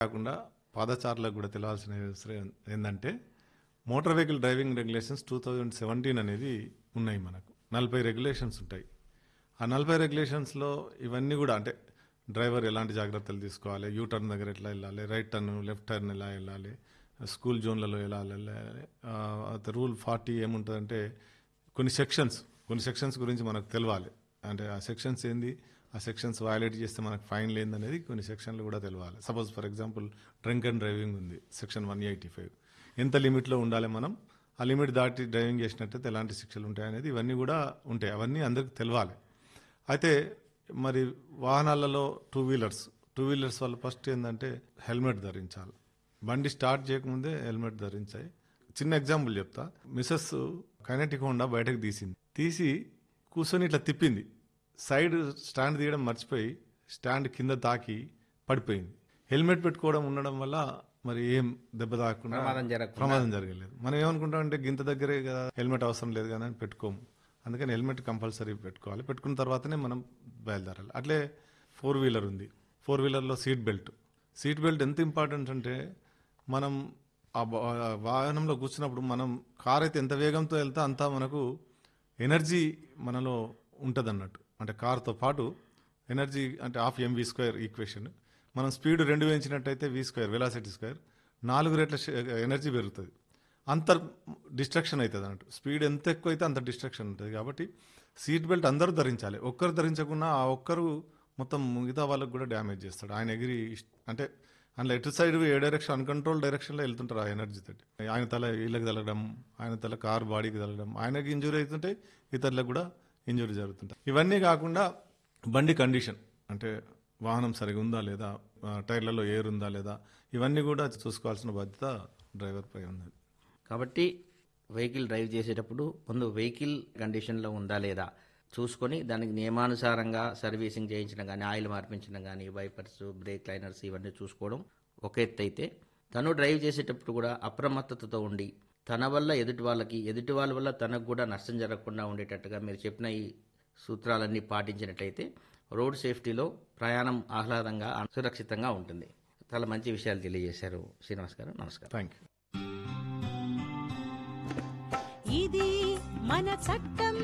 కాకుండా పాదచారులకు కూడా తెలియాల్సిన విషయం ఏంటంటే motor vehicle driving regulations two thousand seventeen అనేది ఉన్నాయి మనకు నలభై రెగ్యులేషన్స్ ఉంటాయి ఆ నలభై రెగ్యులేషన్స్లో ఇవన్నీ కూడా అంటే డ్రైవర్ ఎలాంటి జాగ్రత్తలు తీసుకోవాలి యూ టర్న్ దగ్గర ఎట్లా వెళ్ళాలి రైట్ టర్న్ లెఫ్ట్ టర్న్ ఎలా వెళ్ళాలి స్కూల్ జోన్లలో ఎలా వెళ్ళాలి రూల్ ఫార్టీ ఏముంటుందంటే కొన్ని సెక్షన్స్ కొన్ని సెక్షన్స్ గురించి మనకు తెలవాలి అంటే ఆ సెక్షన్స్ ఏంది ఆ సెక్షన్స్ వయలేట్ చేస్తే మనకు ఫైన్ లేదు అనేది కొన్ని సెక్షన్లు కూడా తెలవాలి suppose for example drink and driving ఉంది సెక్షన్ వన్ ఎయిటీ ఫైవ్ ఎంత లిమిట్లో ఉండాలి మనం ఆ లిమిట్ దాటి డ్రైవింగ్ చేసినట్టయితే ఎలాంటి శిక్షలు ఉంటాయి అనేది ఇవన్నీ కూడా ఉంటాయి అవన్నీ అందరికి తెలవాలి అయితే మరి వాహనాలలో టూ వీలర్స్ టూ వీలర్స్ వల్ల ఫస్ట్ ఏంటంటే హెల్మెట్ ధరించాలి బండి స్టార్ట్ చేయకముందే హెల్మెట్ ధరించాయి చిన్న ఎగ్జాంపుల్ చెప్తా మిసెస్ కైనటిక్ హోండా బయటకు తీసింది తీసి కూర్చొని ఇట్లా తిప్పింది సైడ్ స్టాండ్ తీయడం మర్చిపోయి స్టాండ్ కింద తాకి పడిపోయింది హెల్మెట్ పెట్టుకోవడం ఉండడం వల్ల మరి ఏం దెబ్బ తాకుండా ప్రమాదం జరగకుండా. ప్రమాదం జరగలేదు మనం ఏమనుకుంటాం అంటే గింత దగ్గరే కదా హెల్మెట్ అవసరం లేదు కదా అని పెట్టుకోము అందుకని హెల్మెట్ కంపల్సరీ పెట్టుకోవాలి పెట్టుకున్న తర్వాతనే మనం బయలుదేరాలి అట్లే ఫోర్ వీలర్ ఉంది ఫోర్ వీలర్లో సీట్ బెల్ట్ సీట్ బెల్ట్ ఎంత ఇంపార్టెంట్ అంటే మనం ఆ వా- ఆ వాహనంలో కూర్చున్నప్పుడు మనం కార్ అయితే ఎంత వేగంతో వెళ్తే అంత మనకు ఎనర్జీ మనలో ఉంటుంది అన్నట్టు అంటే కార్తో పాటు ఎనర్జీ అంటే హాఫ్ ఎంవి స్క్వేర్ ఈక్వేషన్ మనం స్పీడ్ రెండు పెంచినట్టయితే వి స్క్వేర్ వెలాసిటీ స్క్వేర్ నాలుగు రెట్ల శ- ఎనర్జీ పెరుగుతుంది అంత డిస్ట్రక్షన్ అవుతుంది అన్నట్టు స్పీడ్ ఎంత ఎక్కువ అయితే అంత డిస్ట్రక్షన్ ఉంటుంది కాబట్టి సీట్ బెల్ట్ అందరూ ధరించాలి ఒక్కరు ధరించకుండా ఆ ఒక్కరు మొత్తం మిగతా వాళ్ళకు కూడా డ్యామేజ్ చేస్తాడు ఆయన ఎగిరి ఇష్ట- అంటే అందులో ఎటు సైడ్ ఏ డైరెక్షన్ అన్కంట్రోల్ డైరెక్షన్లో వెళ్తుంటారు ఆ ఎనర్జీ తోటి ఆయన తల వీళ్ళకి తగలడం ఆయన తల కార్ బాడీకి తగలడం ఆయనకి ఇంజురీ అవుతుంటే ఇతరులకు కూడా ఇంజురీ జరుగుతుంటాయి ఇవన్నీ కాకుండా బండి కండిషన్ అంటే వాహనం సరిగా ఉందా లేదా ఆ, టైర్లలో ఎయిర్ ఉందా లేదా ఇవన్నీ కూడా చూసుకోవాల్సిన బాధ్యత డ్రైవర్ పై ఉన్నది కాబట్టి వెహికల్ డ్రైవ్ చేసేటప్పుడు ముందు వెహికల్ కండిషన్లో ఉందా లేదా చూసుకొని దానికి నియమానుసారంగా సర్వీసింగ్ చేయించడం కానీ ఆయిల్ మార్పించడం కానీ వైపర్స్ బ్రేక్ లైనర్స్ ఇవన్నీ చూసుకోవడం ఒక ఎత్తు అయితే తను డ్రైవ్ చేసేటప్పుడు కూడా అప్రమత్తతతో ఉండి తన వల్ల ఎదుటి వాళ్ళకి ఎదుటి వాళ్ళ వల్ల తనకు కూడా నష్టం జరగకుండా ఉండేటట్టుగా మీరు చెప్పిన ఈ సూత్రాలన్నీ పాటించినట్లయితే రోడ్ సేఫ్టీలో ప్రయాణం ఆహ్లాదంగా సురక్షితంగా ఉంటుంది చాలా మంచి విషయాలు తెలియజేశారు శ్రీనివాస్ గారు నమస్కారం థ్యాంక్ యూ ఇది మన చట్టం